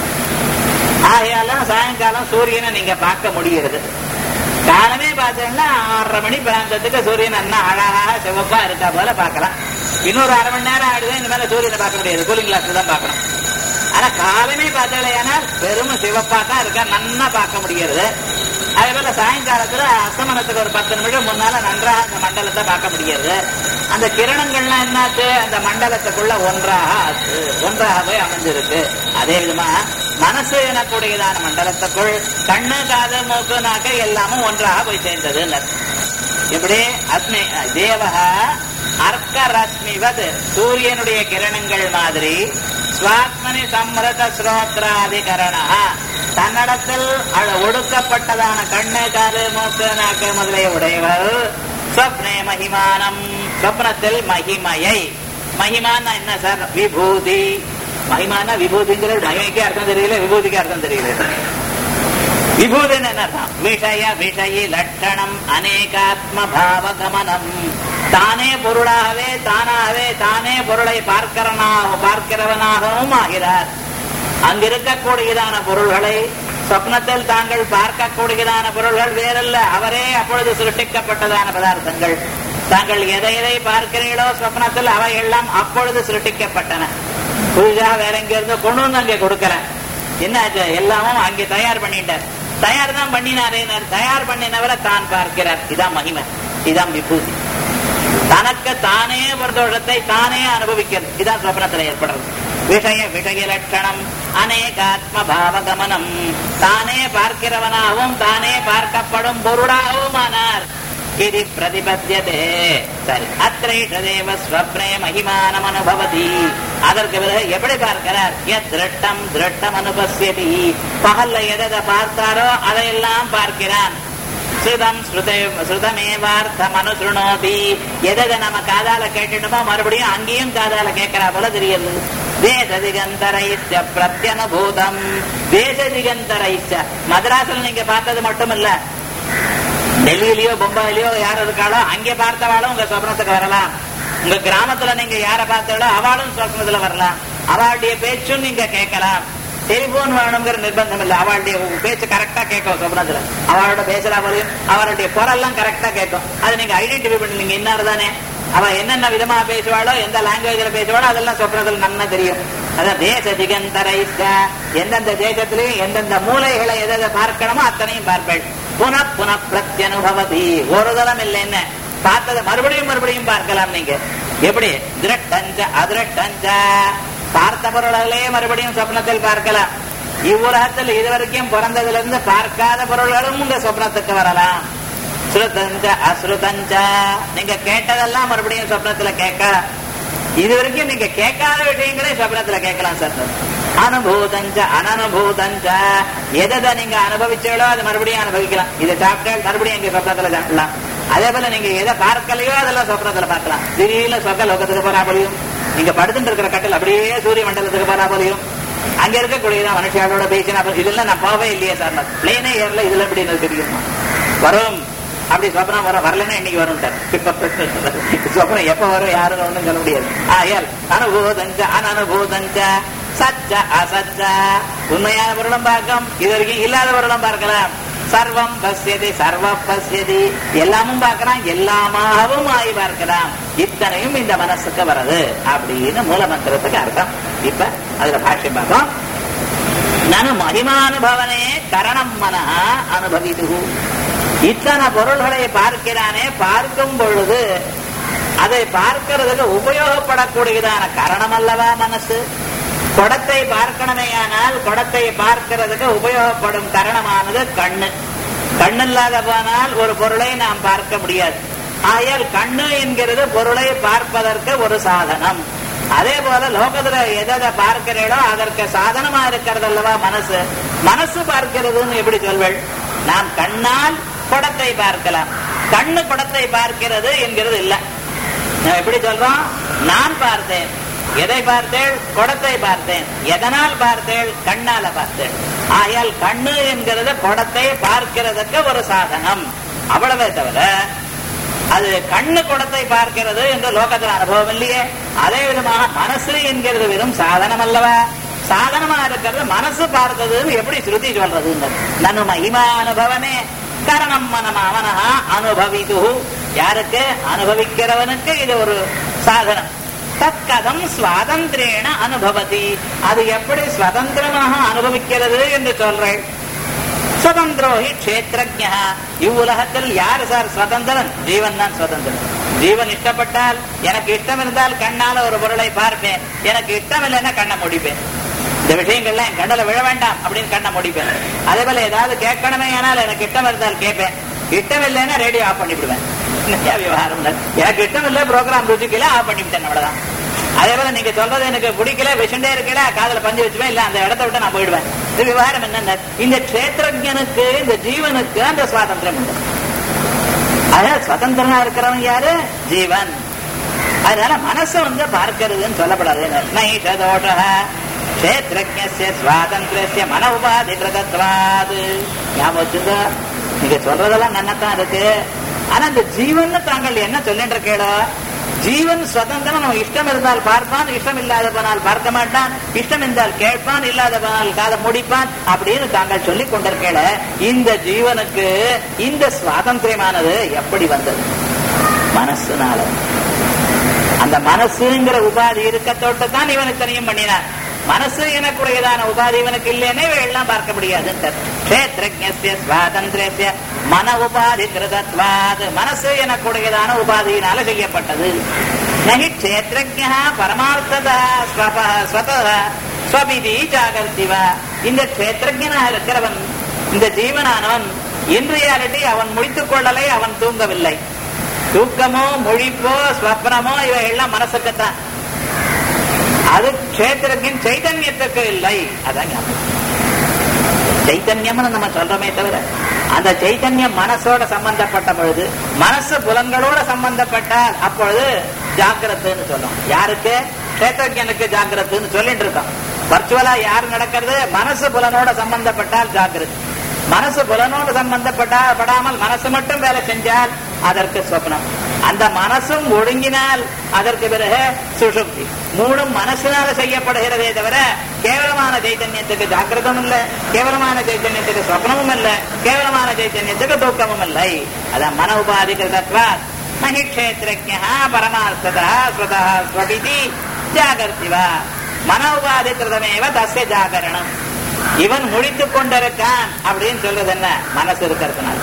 ஆகையால சாயங்காலம் சூரியனை நீங்க பார்க்க முடிகிறது காலமே பார்த்தீங்கன்னா ஆறரை மணி பிராந்தத்துக்கு சூரியன் அண்ணா அழகாக சிவப்பா இருக்கா போல பார்க்கலாம் இன்னொரு அரை மணி நேரம் ஆயிடுது இந்த மேல சூரியனை பார்க்க முடியாது கூலிங் கிளாஸ் தான் பார்க்கணும் ஆனா காலமே பார்த்தீங்கன்னா வெறும் சிவப்பா தான் இருக்கா நன்னா பார்க்க முடிகிறது அதே போல சாயங்காலத்துல அஸ்தமனத்துக்கு ஒரு பத்து நிமிடம் முன்னால நன்றாக அந்த மண்டலத்தை பார்க்க முடிகிறது அந்த கிரணங்கள்லாம் என்னாச்சு அந்த மண்டலத்துக்குள்ள ஒன்றாக ஆச்சு ஒன்றாக போய் அமைஞ்சிருக்கு அதே விதமா மனசு எனக்கூடியதான மண்டலத்துக்குள் கண்ணு காது மூக்கு நாக்க எல்லாமும் ஒன்றாக போய் சேர்ந்தது இப்படி அஸ்மி தேவகா அர்க்க ரஸ்மிவது சூரியனுடைய கிரணங்கள் மாதிரி சுவாத்மனி சம்ரத ஸ்ரோத்ராதிகரணா தன்னிடத்தில் ஒடுக்கப்பட்டதான கண்ணு காது மூக்கு நாக்கு முதலிய உடையவர் சொப்னே மகிமானம் சொப்னத்தில் மகிமையை மகிமான்னா என்ன சார் விபூதி மகிமான விபூதிங்கிற மகிமைக்கு அர்த்தம் தெரியல விபூதிக்கு அர்த்தம் தெரியல விபூதின்னு என்ன அர்த்தம் விஷய விஷயி லட்சணம் அநேகாத்ம பாவ கமனம் தானே பொருளாகவே தானாகவே தானே பொருளை பார்க்கிறனா பார்க்கிறவனாகவும் ஆகிறார் அங்கிருக்கக்கூடியதான பொருள்களை சொப்னத்தில் தாங்கள் பார்க்கக்கூடியதான பொருள்கள் வேறல்ல அவரே அப்பொழுது சிருஷ்டிக்கப்பட்டதான பதார்த்தங்கள் தாங்கள் எதை எதை பார்க்கிறீர்களோ சொப்னத்தில் அவை எல்லாம் அப்பொழுது சிருஷ்டிக்கப்பட்டன புதுசா வேற எங்க இருந்து கொண்டு வந்து அங்கே கொடுக்கறேன் என்னாச்சு எல்லாமும் அங்கே தயார் பண்ணிட்டார் தயார் தான் பண்ணினாரே தயார் பண்ணினவரை தான் பார்க்கிறார் இதான் மகிமை இதான் விபூதி தனக்கு தானே பிரதோஷத்தை தானே அனுபவிக்கிறது இதான் சொப்னத்தில் ஏற்படுறது விஷய விஷய லட்சணம் அநேகாத்ம பாவ கமனம் தானே பார்க்கிறவனாகவும் தானே பார்க்கப்படும் பொருளாகவும் ஆனார் இது பிரதிபத்தியதே சரி அத்திரைஷதேவ ஸ்வப்னே மகிமானம் அனுபவதி அதற்கு பிறகு எப்படி பார்க்கிறார் எத் திருட்டம் திருட்டம் அனுபவியதி பகல்ல எதை பார்த்தாரோ அதையெல்லாம் பார்க்கிறான் ஸ்ருதம் ஸ்ருதமேவார்த்தம் அனுசுணோதி எதை நம்ம காதால கேட்டுட்டோமோ மறுபடியும் அங்கேயும் காதால கேட்கிறா போல தெரியுது தேச திகந்தரைச்ச பிரத்யனுபூதம் தேச திகந்தரைச்ச மதராசில் நீங்க பார்த்தது மட்டும் இல்ல டெல்லியிலயோ பொம்பாயிலயோ யார் இருக்காளோ அங்கே பார்த்தவாளும் உங்க சொப்னத்துக்கு வரலாம் உங்க கிராமத்துல நீங்க யார பார்த்தாலோ அவளும் சொப்னத்துல வரலாம் அவளுடைய பேச்சும் நீங்க கேட்கலாம் டெலிபோன் வேணுங்கிற நிர்பந்தம் இல்ல அவளுடைய பேச்சு கரெக்டா கேட்கும் சொப்னத்துல அவளோட பேசுறா போலையும் அவளுடைய குரல்லாம் கரெக்டா கேட்கும் அது நீங்க ஐடென்டிஃபை பண்ணீங்க இன்னார் தானே அவ என்னென்ன விதமா பேசுவாளோ எந்த லாங்குவேஜ்ல பேசுவாளோ அதெல்லாம் சொப்னத்துல நன்னா தெரியும் அதான் தேச திகந்தரைச்ச எந்தெந்த தேசத்திலையும் எந்தெந்த மூலைகளை எதை பார்க்கணுமோ அத்தனையும் பார்ப்பேன் புன புன பிரத்யனுபவதி ஒரு தரம் இல்லை என்ன பார்த்ததை மறுபடியும் மறுபடியும் பார்க்கலாம் நீங்க எப்படி திருட்டஞ்ச அதிரட்டஞ்ச பார்த்த பொருள்களே மறுபடியும் சொப்னத்தில் பார்க்கலாம் இவ்வுலகத்தில் இதுவரைக்கும் பிறந்ததுல இருந்து பார்க்காத பொருள்களும் உங்க சொப்னத்துக்கு வரலாம் ஸ்ருதஞ்ச அஸ்ருதஞ்ச நீங்க கேட்டதெல்லாம் மறுபடியும் சொப்னத்துல கேட்க இது வரைக்கும் நீங்க கேட்காத விஷயங்களே சொப்னத்துல கேட்கலாம் சார் அனுபூதஞ்ச அனனுபூதஞ்ச எதை நீங்க அனுபவிச்சீங்களோ அது மறுபடியும் அனுபவிக்கலாம் இதை சாப்பிட்டால் மறுபடியும் எங்க சொப்னத்துல சாப்பிடலாம் அதே போல நீங்க எதை பார்க்கலையோ அதெல்லாம் சொப்னத்துல பார்க்கலாம் திடீர்னு சொக்க லோகத்துக்கு போறா போலியும் நீங்க படுத்துட்டு இருக்கிற கட்டில் அப்படியே சூரிய மண்டலத்துக்கு போறா போலியும் அங்க இருக்கக்கூடியதான் மனுஷியாளோட பேசினா இதெல்லாம் நான் போவே இல்லையே சார் பிளேனே ஏர்ல இதுல எப்படி எனக்கு தெரியுமா வரும் அப்படி சொப்னம் வர வரலன்னா இன்னைக்கு வரும் சார் சொப்னம் எப்ப வரும் யாரும் ஒண்ணும் சொல்ல முடியாது ஆயல் அனுபூதஞ்ச அனனுபூதஞ்ச சச்ச அசச்ச உண்மையான பொருளும் பார்க்கும் இது வரைக்கும் இல்லாத பொருளும் பார்க்கலாம் சர்வம் பசியதி சர்வ பசியதி எல்லாமும் பார்க்கலாம் எல்லாமாகவும் ஆய் பார்க்கலாம் இத்தனையும் இந்த மனசுக்கு வருது அப்படின்னு மூல மந்திரத்துக்கு அர்த்தம் இப்ப அதுல பாஷ்யம் பார்ப்போம் நனு மகிமானுபவனே கரணம் மன அனுபவிது இத்தனை பொருள்களை பார்க்கிறானே பார்க்கும் பொழுது அதை பார்க்கிறதுக்கு உபயோகப்படக்கூடியதான காரணம் அல்லவா மனசு குடத்தை பார்க்கணுமேயானால் குடத்தை பார்க்கிறதுக்கு உபயோகப்படும் காரணமானது கண்ணு கண்ணு இல்லாத போனால் ஒரு பொருளை நாம் பார்க்க முடியாது ஆயால் கண்ணு என்கிறது பொருளை பார்ப்பதற்கு ஒரு சாதனம் அதே போல லோகத்துல எதை பார்க்கிறீடோ அதற்கு சாதனமா இருக்கிறது அல்லவா மனசு மனசு பார்க்கிறதுன்னு எப்படி சொல்வள் நாம் கண்ணால் குடத்தை பார்க்கலாம் கண்ணு குடத்தை பார்க்கிறது என்கிறது இல்லை நான் எப்படி சொல்றோம் நான் பார்த்தேன் எதை பார்த்தேள் குடத்தை பார்த்தேன் எதனால் பார்த்தேள் கண்ணால பார்த்தேன் ஆயால் கண்ணு என்கிறது குடத்தை பார்க்கிறதுக்கு ஒரு சாதனம் அவ்வளவே தவிர அது கண்ணு குடத்தை பார்க்கிறது என்ற லோகத்தில் அனுபவம் இல்லையே அதே விதமாக மனசு என்கிறது வெறும் சாதனம் அல்லவா சாதனமா இருக்கிறது மனசு பார்த்ததுன்னு எப்படி ஸ்ருதி சொல்றது நனு மகிமா அனுபவனே கரணம் மனம் அவனஹா அனுபவிது யாருக்கு அனுபவிக்கிறவனுக்கு இது ஒரு சாதனம் தற்கதம் சுவாதந்திரேன அனுபவதி அது எப்படி சுதந்திரமாக அனுபவிக்கிறது என்று சொல்றேன் சுதந்திரோஹி கஷேத்திரஜா இவ்வுலகத்தில் யார் சார் சுதந்திரன் ஜீவன் தான் சுதந்திரன் ஜீவன் இஷ்டப்பட்டால் எனக்கு இஷ்டம் இருந்தால் கண்ணால ஒரு பொருளை பார்ப்பேன் எனக்கு இஷ்டம் இல்லைன்னா கண்ணை முடிப்பேன் இந்த விஷயங்கள்லாம் என் கண்ணில் விழ வேண்டாம் அப்படின்னு கண்ணை முடிப்பேன் அதே போல ஏதாவது கேட்கணுமே ஆனால் எனக்கு இஷ்டம் இருந்தால் கேட்பேன் இஷ்டம் இல்லைன்னா ரேடியோ ஆஃப் பண்ணிவிடுவேன் விவகாரம் எனக்கு இஷ்டம் இல்லை ப்ரோக்ராம் ருச்சிக்கல ஆஃப் பண்ணிவிட்டேன் அவ்வளவுதான் அதே போல நீங்க சொல்றது எனக்கு பிடிக்கல விஷண்டே இருக்கல காதல பஞ்சு வச்சுவேன் இல்ல அந்த இடத்த விட்டு நான் போயிடுவேன் இது விவகாரம் என்னென்ன இந்த கஷேத்திரஜனுக்கு இந்த ஜீவனுக்கு அந்த சுவாதந்திரம் உண்டு அதனால சுதந்திரமா இருக்கிறவன் யாரு ஜீவன் அதனால மனசை வந்து பார்க்கிறதுன்னு சொல்லப்படாது நைஷ தோஷ கஷேத்திரஜ சுவாதந்திரஸ்ய மன உபாதி பிரதத்வாது ஞாபகம் வச்சுங்க நீங்க சொல்றதெல்லாம் நன்னத்தான் இருக்கு ஆனா இந்த ஜீவன் தாங்கள் என்ன சொல்லிட்டு இருக்கேடோ ஜீவன் சுதந்திரம் நம்ம இஷ்டம் இருந்தால் பார்ப்பான் இஷ்டம் இல்லாத போனால் பார்க்க மாட்டான் இஷ்டம் இருந்தால் கேட்பான் இல்லாத போனால் காதை முடிப்பான் அப்படின்னு தாங்கள் சொல்லிக் கொண்டிருக்கேள இந்த ஜீவனுக்கு இந்த சுவாதந்திரமானது எப்படி வந்தது மனசுனால அந்த மனசுங்கிற உபாதி இருக்கத்தோட்டு தான் இவன் இத்தனையும் பண்ணினான் மனசு எனக்குரியதான உபாதி இவனுக்கு இல்லைன்னே எல்லாம் பார்க்க முடியாது கஷேத்திரஜ்ய சுவாதந்திரஸ்ய மன உபாதி கிருதத்வாது மனசு எனக்குடையதான உபாதியினால செய்யப்பட்டது நகி க்ஷேத்திரஜா பரமார்த்ததா ஸ்வத ஸ்வபிதி ஜாகர்த்திவா இந்த க்ஷேத்திரஜனாக இருக்கிறவன் இந்த ஜீவனானவன் இன் ரியாலிட்டி அவன் முடித்துக் கொள்ளலை அவன் தூங்கவில்லை தூக்கமோ மொழிப்போ ஸ்வப்னமோ இவை எல்லாம் மனசுக்குத்தான் அது க்ஷேத்திரத்தின் சைதன்யத்துக்கு இல்லை அதான் ஞாபகம் சைத்தன்யம்னு நம்ம சொல்றோமே தவிர அந்த சைத்தன்யம் மனசோட சம்பந்தப்பட்ட பொழுது மனசு புலன்களோட சம்பந்தப்பட்டால் அப்பொழுது ஜாக்கிரத்துன்னு சொல்லும் யாருக்கு சேத்தஜனுக்கு ஜாக்கிரத்துன்னு சொல்லிட்டு இருக்கோம் வர்ச்சுவலா யார் நடக்கிறது மனசு புலனோட சம்பந்தப்பட்டால் ஜாக்கிரதை மனசு புலனோடு சம்பந்தப்பட்டா படாமல் மனசு மட்டும் வேலை செஞ்சால் அதற்கு சொப்னம் அந்த மனசும் ஒடுங்கினால் அதற்கு பிறகு சுஷுப்தி மூணும் மனசினால செய்யப்படுகிறதே தவிர கேவலமான சைத்தன்யத்துக்கு ஜாக்கிரதம் இல்ல கேவலமான சைத்தன்யத்துக்கு சொப்னமும் இல்ல கேவலமான சைத்தன்யத்துக்கு தூக்கமும் இல்லை அதான் மன உபாதி கிருதத்வா மகிஷேத்திரஜா பரமார்த்ததா ஸ்வதா ஸ்வபிதி ஜாகர்த்திவா மன உபாதி கிருதமேவ தஸ்ய ஜாகரணம் இவன் முடித்துக் கொண்டிருக்கான் அப்படின்னு சொல்றது என்ன மனசு இருக்கிறதுனால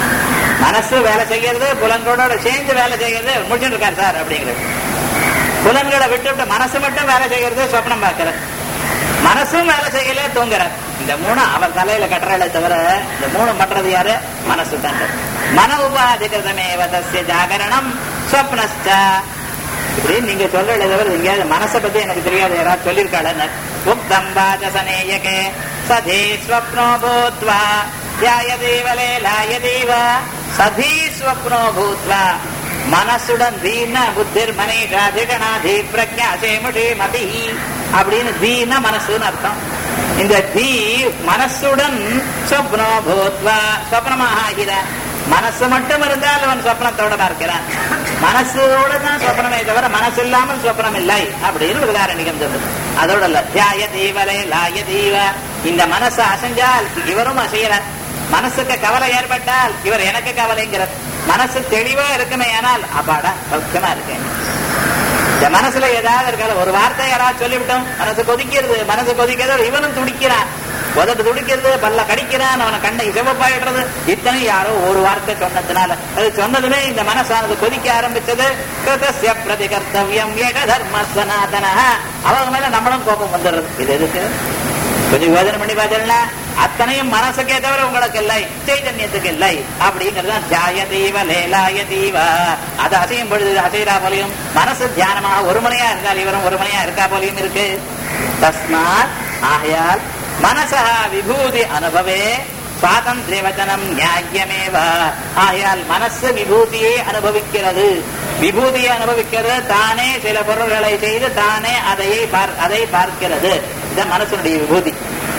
மனசு வேலை செய்யறது புலன்களோட சேர்ந்து வேலை செய்யறது முடிச்சுட்டு இருக்காரு சார் அப்படிங்கிறது புலன்களை விட்டு மனசு மட்டும் வேலை செய்யறது சொப்னம் பார்க்கிறது மனசும் வேலை செய்யல தூங்குறார் இந்த மூணு அவர் தலையில கட்டுறதை தவிர இந்த மூணு பண்றது யாரு மனசு தான் மன உபாதிகிருதமேவ தஸ்ய ஜாகரணம் ஸ்வப்னஸ்ட இப்படி நீங்க சொல்றத தவிர எங்கேயாவது மனசை பத்தி எனக்கு தெரியாது யாராவது சொல்லியிருக்காள் உக்தம் வாஜசனேயகே சதே ஸ்வப்னோ பூத்வா தியாயதேவலே லாயதேவ சதீ ஸ்வப்னோ பூத்வா மனசுடன் தீன புத்திர் மனிஷா திகணாதி பிரக்யா சேமுஷி மதி அப்படின்னு தீன மனசுன்னு அர்த்தம் இந்த தீ மனசுடன் சொப்னோ பூத்வா சொப்னமாக ஆகிறான் மனசு மட்டும் இருந்தால் அவன் சொப்னத்தோட பார்க்கிறான் மனசோட தான் சொப்னமே தவிர மனசு இல்லாமல் சொப்னம் இல்லை அப்படின்னு ஒரு காரணிகம் சொல்லுது அதோட இல்ல தியாய தீவலே லாய தீவ இந்த மனசு அசைஞ்சால் இவரும் அசைகிறார் மனசுக்கு கவலை ஏற்பட்டால் இவர் எனக்கு கவலைங்கிறார் மனசு தெளிவா இருக்குமே ஆனால் அப்பாடா பக்கமா இருக்கேன் இந்த மனசுல ஏதாவது இருக்காது ஒரு வார்த்தை யாராவது சொல்லிவிட்டோம் மனசு கொதிக்கிறது மனசு கொதிக்கிறது இவனும் துடிக்கிறான் உதட்டு துடிக்கிறது பல்ல கடிக்கிறான் அவனை கண்ணை சிவப்பாயிடுறது இத்தனை யாரோ ஒரு வார்த்தை சொன்னதுனால அது சொன்னதுமே இந்த மனசானது கொதிக்க ஆரம்பிச்சது கிருதஸ்ய பிரதி கர்த்தவியம் ஏக தர்ம சனாதன அவங்க மேல நம்மளும் கோபம் வந்துடுறது இது எதுக்கு கொஞ்சம் யோஜனை பண்ணி பார்த்தீங்கன்னா அத்தனையும் மனசுக்கே தவிர உங்களுக்கு இல்லை சைதன்யத்துக்கு இல்லை அப்படிங்கிறது தான் தியாய தீவ லேலாய தீவ அது அசையும் பொழுது அசைரா போலையும் மனசு தியானமாக ஒரு மணியா இருந்தால் இவரும் ஒரு மணியா இருக்கா போலையும் இருக்கு தஸ்மாத் ஆகையால் மனசா விபூதி அனுபவே சுவாதந்திரிய வச்சனம் நியாயமேவ ஆகையால் மனசு விபூதியை அனுபவிக்கிறது விபூதியை அனுபவிக்கிறது தானே சில பொருள்களை செய்து தானே அதையை அதை பார்க்கிறது இது மனசனுடைய விபூதி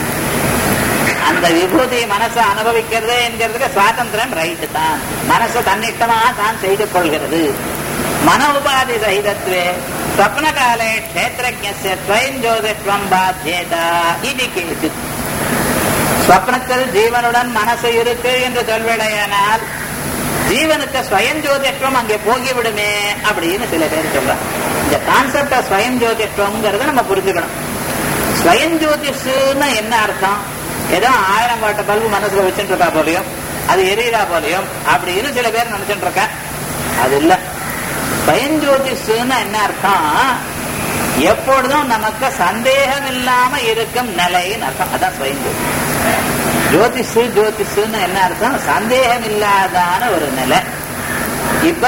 அந்த விபூதி மனசை அனுபவிக்கிறது என்கிறதுக்கு சுவாதந்திரம் ரைட்டு தான் மனசு தன்னிட்டமா தான் செய்து கொள்கிறது மன உபாதி சகிதத்வே ஸ்வப்ன காலே கஷேத்திரஜ்ய ஸ்வயம் ஜோதிஷ்வம் பாத்தியதா இது கேட்டு ஸ்வப்னத்தில் ஜீவனுடன் மனசு இருக்கு என்று சொல்விடையானால் ஜீவனுக்கு ஸ்வயம் ஜோதிஷ்வம் அங்கே போகிவிடுமே அப்படின்னு சில பேர் சொல்றாங்க இந்த கான்செப்ட் ஸ்வயம் ஜோதிஷ்வம்ங்கிறத நம்ம புரிஞ்சுக்கணும் ஸ்வயம் ஜோதிஷுன்னா என்ன அர்த்தம் ஏதோ ஆயிரம் வாட்ட பல்பு மனசுல வச்சுட்டு இருக்கா போலையும் அது எரியுதா போலையும் அப்படின்னு சில பேர் நினைச்சுட்டு இருக்கா அது இல்ல ஸ்வயம் ஜோதிஷுன்னா என்ன அர்த்தம் எப்பொழுதும் நமக்கு சந்தேகம் இல்லாம இருக்கும் நிலைன்னு அர்த்தம் அதான் ஸ்வயம் ஜோதிஷ் ஜோதிஷு ஜோதிஷுன்னு என்ன அர்த்தம் சந்தேகம் இல்லாதான ஒரு நிலை இப்ப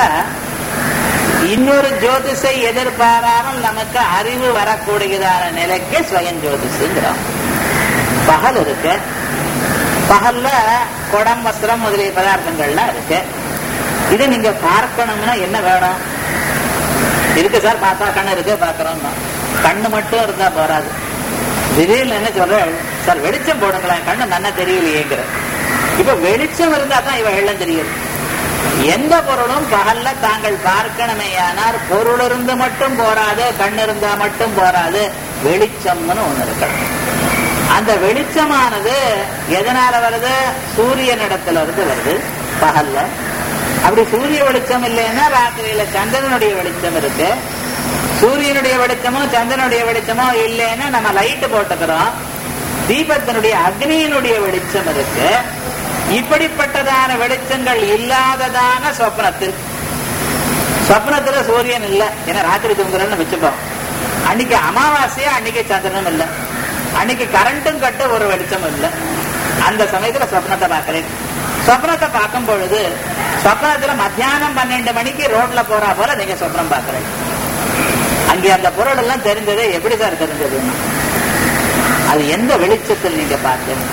இன்னொரு ஜோதிஷை எதிர்பாராமல் நமக்கு அறிவு வரக்கூடியதான நிலைக்கு ஸ்வயம் ஜோதிஷுங்கிறோம் பகல் இருக்கு பகல்ல குடம் வஸ்திரம் முதலிய பதார்த்தங்கள்லாம் இருக்கு இது நீங்க பார்க்கணும்னா என்ன வேணும் இருக்கு சார் பார்த்தா கண்ணு இருக்கு பாக்குறோம் கண்ணு மட்டும் இருந்தா போறாது திடீர்னு என்ன சொல்ற சார் வெளிச்சம் போடுங்களேன் கண்ணு நன்னா தெரியலையேங்கிற இப்ப வெளிச்சம் இருந்தா தான் இவ எல்லாம் தெரியுது எந்த பொருளும் பகல்ல தாங்கள் பார்க்கணுமேயானார் பொருள் இருந்து மட்டும் போராது கண் இருந்தா மட்டும் போராது வெளிச்சம்னு ஒண்ணு இருக்கணும் அந்த வெளிச்சமானது எதனால வருது சூரியனிடத்துல இருந்து வருது பகல்ல அப்படி சூரிய வெளிச்சம் இல்லைன்னா ராத்திரியில சந்திரனுடைய வெளிச்சம் இருக்கு சூரியனுடைய வெளிச்சமோ சந்திரனுடைய வெளிச்சமோ இல்லைன்னா நம்ம லைட் போட்டுக்கிறோம் தீபத்தினுடைய அக்னியினுடைய வெளிச்சம் இருக்கு இப்படிப்பட்டதான வெளிச்சங்கள் இல்லாததான சொப்னத்தில் சொப்னத்துல சூரியன் இல்ல ஏன்னா ராத்திரி தூங்குறேன்னு வச்சுப்போம் அன்னைக்கு அமாவாசையா அன்னைக்கு சந்திரனும் இல்ல அன்னைக்கு கரண்ட்டும் கட்டு ஒரு வெளிச்சம் இல்ல அந்த சமயத்துல சொப்னத்தை பார்க்கிறேன் சொப்னத்தை பார்க்கும் பொழுது சொப்னத்துல மத்தியானம் பன்னெண்டு மணிக்கு ரோட்ல போறா போல நீங்க சொப்னம் பார்க்கிறேன் அங்கே அந்த பொருள் எல்லாம் தெரிஞ்சது எப்படி சார் தெரிஞ்சதுன்னா அது எந்த வெளிச்சத்தில் நீங்க பார்த்தீங்க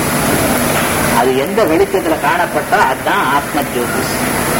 அது எந்த வெளிச்சத்துல காணப்பட்டோ அதுதான் ஆத்ம ஜோதிஷ்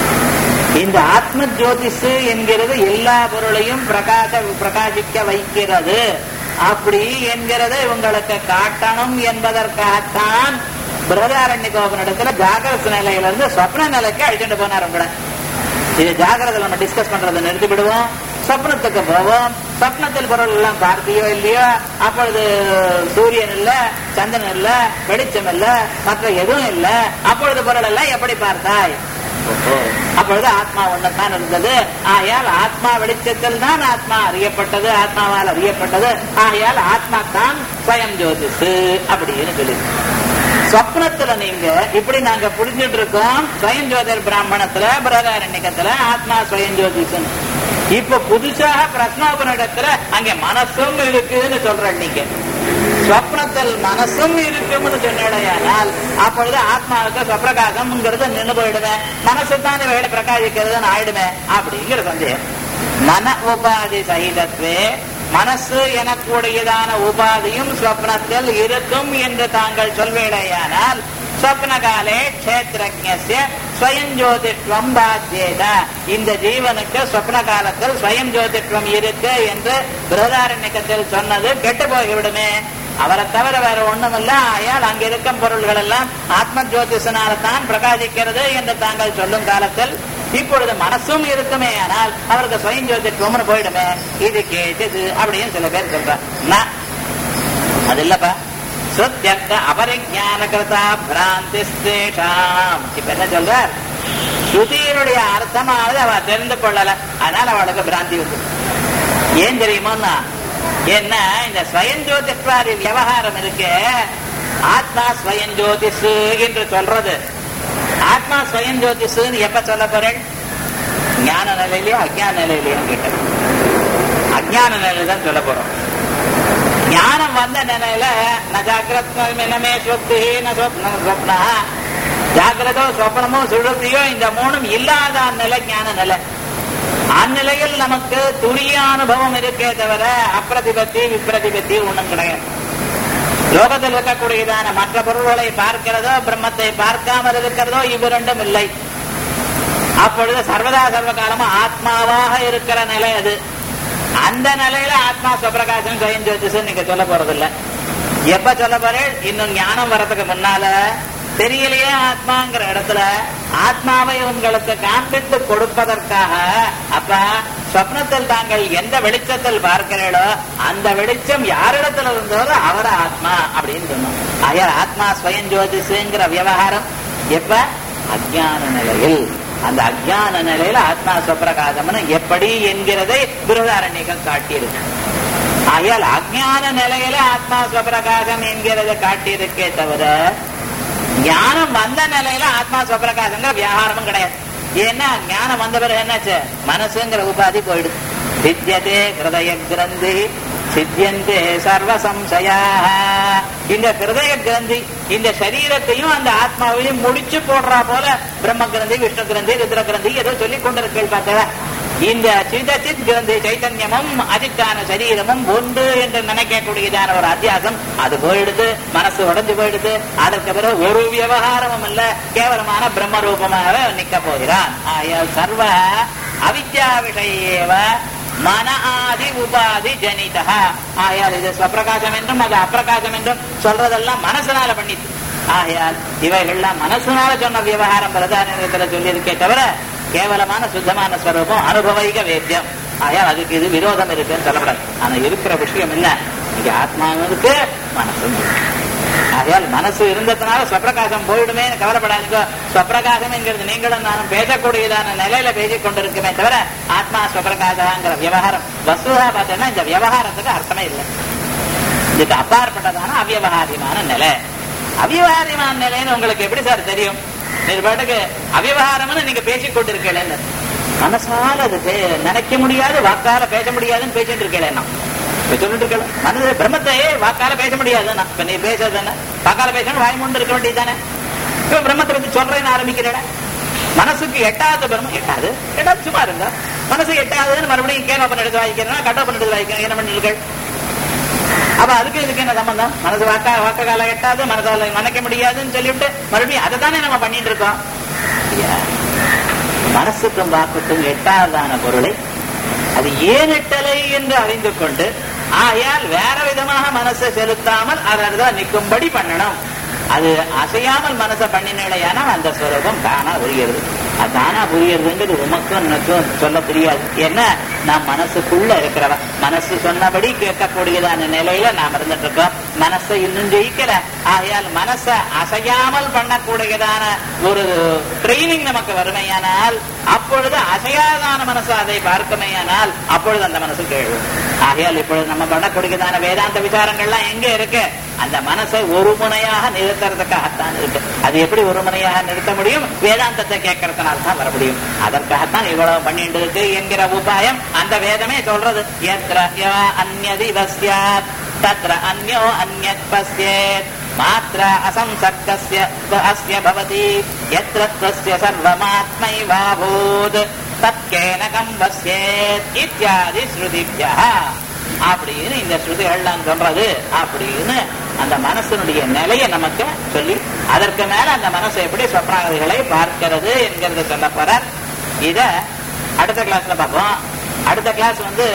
இந்த ஆத்ம ஜோதிஷ் என்கிறது எல்லா பொருளையும் பிரகாச பிரகாசிக்க வைக்கிறது அப்படி என்கிறதை உங்களுக்கு காட்டணும் என்பதற்காகத்தான் பிரதாரண்ய கோபனிடத்துல ஜாகிரத நிலையிலிருந்து சொப்ன நிலைக்கு அழிச்சுட்டு போனார் உங்களை இது ஜாகிரதை நம்ம டிஸ்கஸ் பண்றதை நிறுத்தி விடுவோம் சொப்னத்துக்கு போவோம் சொப்னத்தில் பொருள் எல்லாம் பார்த்தியோ இல்லையோ அப்பொழுது சூரியன் இல்ல சந்திரன் இல்ல வெளிச்சம் இல்ல மற்ற எதுவும் இல்ல அப்பொழுது பொருள் எல்லாம் எப்படி பார்த்தாய் அப்பொழுது ஆத்மா ஒன்றுதான் இருந்தது ஆகையால் ஆத்மா வெளிச்சத்தில் தான் ஆத்மா அறியப்பட்டது ஆத்மாவால் அறியப்பட்டது ஆகையால் ஆத்மா தான் ஸ்வயம் ஜோதிஷு அப்படின்னு சொல்லி சொப்னத்துல நீங்க இப்படி நாங்க புரிஞ்சுட்டு இருக்கோம் ஸ்வயம் ஜோதிர் பிராமணத்துல பிரதாரண்யத்துல ஆத்மா ஸ்வயம் ஜோதிஷன் இப்ப புதுசாக பிரஸ்னோபனிடத்துல அங்க மனசும் இருக்குன்னு சொல்ற நீங்க சொப்னத்தில் மனசும் இருக்கும்னு சொன்னால் அப்பொழுது ஆத்மாவுக்கு சொப்பிரகாசம்ங்கிறது நின்று போயிடுமே மனசு தான் வேட பிரகாசிக்கிறதுன்னு ஆயிடுமே அப்படிங்கிற சந்தேகம் மன உபாதி சகிதத்வே மனசு எனக்கூடியதான உபாதியும் சொப்னத்தில் இருக்கும் என்று தாங்கள் சொல்வேடையானால் சொப்னகாலே கஷேத்திரஜ்ய ஸ்வயம் ஜோதித்வம் பாத்தியேத இந்த ஜீவனுக்கு சொப்ன காலத்தில் ஸ்வயம் ஜோதித்வம் இருக்கு என்று பிரதாரண்யத்தில் சொன்னது கெட்டு போய்விடுமே அவரை தவிர வேற ஒண்ணுமில்ல ஆயால் அங்க இருக்கும் பொருள்கள் எல்லாம் ஆத்ம ஜோதிஷனால தான் பிரகாசிக்கிறது என்று தாங்கள் சொல்லும் காலத்தில் இப்பொழுது மனசும் இருக்குமே ஆனால் அவருக்கு ஸ்வயம் ஜோதித்வம்னு போயிடுமே இது கேட்டது அப்படின்னு சில பேர் சொல்றாங்க அது இல்லப்பா சுத்தியர்த்த அபரிஞான கிருதா பிராந்தி இப்ப என்ன சொல்றார் ஸ்ருதியினுடைய அர்த்தமானது அவ தெரிந்து கொள்ளல அதனால அவளுக்கு பிராந்தி வந்து ஏன் தெரியுமோன்னா என்ன இந்த ஸ்வயம் ஜோதிஷ்வாரி விவகாரம் இருக்கு ஆத்மா ஸ்வயம் ஜோதிஷ் என்று சொல்றது ஆத்மா ஸ்வயம் ஜோதிஷுன்னு எப்ப சொல்ல போறேன் ஞான நிலையிலயோ அஜான நிலையிலயோ கேட்டேன் அஜான நிலையில தான் சொல்ல போறோம் ஞானம் வந்த நிலையில ந ஜாகிரத்மே சொத்து ந சொப்னா ஜாகிரதோ சொப்னமோ சுழத்தியோ இந்த மூணும் இல்லாத நிலை ஞான நிலை அந்நிலையில் நமக்கு துரிய அனுபவம் இருக்கே தவிர அப்பிரதிபத்தி விப்ரதிபத்தி ஒண்ணும் கிடையாது லோகத்தில் இருக்கக்கூடியதான மற்ற பொருள்களை பார்க்கிறதோ பிரம்மத்தை பார்க்காமல் இருக்கிறதோ இவ்விரண்டும் இல்லை அப்பொழுது சர்வதா சர்வகாலமா ஆத்மாவாக இருக்கிற நிலை அது அந்த நிலையில ஆத்மா சுப்பிரகாசம் சுயம் ஜோதிஷம் நீங்க சொல்ல போறது இல்ல எப்ப சொல்ல போறேன் இன்னும் ஞானம் வர்றதுக்கு முன்னால தெரியலையே ஆத்மாங்கிற இடத்துல ஆத்மாவை உங்களுக்கு காண்பித்து கொடுப்பதற்காக அப்ப சொப்னத்தில் தாங்கள் எந்த வெளிச்சத்தில் பார்க்கிறீர்களோ அந்த வெளிச்சம் யாரிடத்துல இருந்தோ அவர ஆத்மா அப்படின்னு சொன்னோம் ஆயா ஆத்மா ஸ்வயம் ஜோதிஷுங்கிற விவகாரம் எப்ப அஜான நிலையில் அந்த அஜான நிலையில ஆத்மா சுப்பிரகாசம்னு எப்படி என்கிறதை பிருதாரண்யகம் காட்டியிருக்கு ஆகையால் அஜான நிலையில ஆத்மா சுப்பிரகாசம் என்கிறத காட்டியிருக்கே தவிர ஞானம் வந்த நிலையில ஆத்மா சுப்பிரகாசங்கிற வியாபாரமும் கிடையாது ஏன்னா ஞானம் வந்த பிறகு என்னாச்சு மனசுங்கிற உபாதி போயிடுது வித்தியதே ஹிருதய கிரந்தி சித்தியந்தே சர்வ சம்சயாக இந்த ஹிருதய கிரந்தி இந்த சரீரத்தையும் அந்த ஆத்மாவையும் முடிச்சு போடுறா போல பிரம்ம கிரந்தி விஷ்ணு கிரந்தி ருத்ர கிரந்தி ஏதோ சொல்லி கொண்டிருக்கீள் பார்த்தா இந்த சிதச்சித் கிரந்தி சைத்தன்யமும் அதித்தான சரீரமும் ஒன்று என்று நினைக்கக்கூடியதான ஒரு அத்தியாசம் அது போயிடுது மனசு உடஞ்சு போயிடுது அதற்கு பிறகு ஒரு விவகாரமும் இல்ல கேவலமான பிரம்ம ரூபமாக நிக்க போகிறான் ஆயால் சர்வ அவித்யா விஷயேவ மன ஆதி உபாதி ஜனிதா ஆயால் இது ஸ்வப்பிரகாசம் என்றும் அது அப்பிரகாசம் என்றும் சொல்றதெல்லாம் மனசனால பண்ணிட்டு ஆகையால் இவைகள்லாம் மனசுனால சொன்ன விவகாரம் பிரதானத்துல சொல்லியிருக்கே தவிர கேவலமான சுத்தமான ஸ்வரூபம் அனுபவிக வேத்தியம் ஆகையால் அதுக்கு இது விரோதம் இருக்குன்னு சொல்லப்படாது ஆனா இருக்கிற விஷயம் என்ன இங்க ஆத்மாவும் இருக்கு மனசும் இருக்கு ஆகையால் மனசு இருந்ததுனால ஸ்வப்பிரகாசம் போயிடுமே கவலைப்படாதீங்க ஸ்வப்பிரகாசம் என்கிறது நீங்களும் நானும் பேசக்கூடியதான நிலையில பேசிக் கொண்டிருக்குமே தவிர ஆத்மா ஸ்வப்பிரகாசங்கிற விவகாரம் வசுதா பார்த்தோம்னா இந்த விவகாரத்துக்கு அர்த்தமே இல்லை இதுக்கு அப்பாற்பட்டதான அவ்யவகாரியமான நிலை அவ்யவகாரியமான நிலைன்னு உங்களுக்கு எப்படி சார் தெரியும் நீங்க பாட்டுக்கு அவ்யவகாரம்னு நீங்க பேசிக் கொண்டிருக்கீங்க மனசால அது பே- நினைக்க முடியாது வாக்கால பேச முடியாதுன்னு பேசிட்டு இருக்கேன் நான் இப்ப சொல்லிட்டு இருக்கேன் மனது பிரம்மத்தை வாக்கால பேச முடியாதுன்னா இப்ப நீ பேசுறது என்ன வாக்கால பேசணும் வாய் மூண்டு இருக்க வேண்டியதானே இப்ப பிரம்மத்தை பத்தி சொல்றேன்னு ஆரம்பிக்கிறேன் மனசுக்கு எட்டாவது பிரம்மம் எட்டாது எட்டாவது சும்மா இருந்தா மனசு எட்டாவதுன்னு மறுபடியும் கேனோப்பன் எடுத்து வாய்க்கிறேன் கட்டோப்பன் எடுத்து வாய்க்கிறேன் என்ன பண்ணீர்கள் அப்ப அதுக்கு இதுக்கு என்ன சம்பந்தம் மனசு வாக்கா வாக்க காலம் எட்டாது மனசால நினைக்க முடியாதுன்னு சொல்லிவிட்டு மறுபடியும் அதை தானே நம்ம பண்ணிட்டு இருக்கோம் ஐயா, மனசுக்கும் வாக்குக்கும் எட்டாவதான பொருளை அது ஏன் எட்டலை என்று அறிந்து கொண்டு ஆகையால் வேற விதமாக மனசை செலுத்தாமல் அதை நிற்கும்படி பண்ணணும் அது அசையாமல் மனசை பண்ணினேடையானால் அந்த ஸ்வரூபம் தானா புரிகிறது அது தானா புரியறதுங்கிறது உமக்கும் எனக்கும் சொல்ல தெரியாது ஏன்னா நாம் மனசுக்குள்ள இருக்கிறவன் மனசு சொன்னபடி கேட்கக்கூடியதான நிலையில நாம் இருந்துட்டு இருக்கோம் மனசை இன்னும் ஜெயிக்கல ஆகையால் மனசை அசையாமல் பண்ணக்கூடியதான ஒரு ட்ரைனிங் நமக்கு வறுமையானால் அப்பொழுது அசையாதான மனசு அதை பார்க்குமேயானால் அப்பொழுது அந்த மனசு கேள்வி ஆகையால் இப்பொழுது நம்ம பண்ணக்கூடியதான வேதாந்த விசாரங்கள்லாம் எங்க இருக்கு அந்த மனசை ஒரு முனையாக நிறுத்துறதுக்காகத்தான் இருக்கு அது எப்படி ஒரு முனையாக நிறுத்த முடியும் வேதாந்தத்தை கேட்கறதுனால தான் வர முடியும் அதற்காகத்தான் இவ்வளவு பண்ணிட்டு இருக்கு என்கிற உபாயம் அந்த வேதமே சொல்றது எத்திர யவ அந்யதி வஸ்யாத் தத்ர அந்யோ அந்யத் பஸ்யேத் மாத்திர அசம்சர்க்கஸ்ய அஸ்ய பவதி எத்திர தஸ்ய சர்வமாத்மைவாபூத் தத்கேனகம் வஸ்யேத் இத்தியாதி ஸ்ருதிபியா அப்படின்னு இந்த ஸ்ருதிகள்லாம் சொல்றது அப்படின்னு அந்த மனசனுடைய நிலையை நமக்கு சொல்லி அதற்கு மேல அந்த மனசு எப்படி சொப்னாகதிகளை பார்க்கிறது என்கிறது சொல்ல போறார் இத அடுத்த கிளாஸ்ல பார்ப்போம் அடுத்த கிளாஸ் வந்து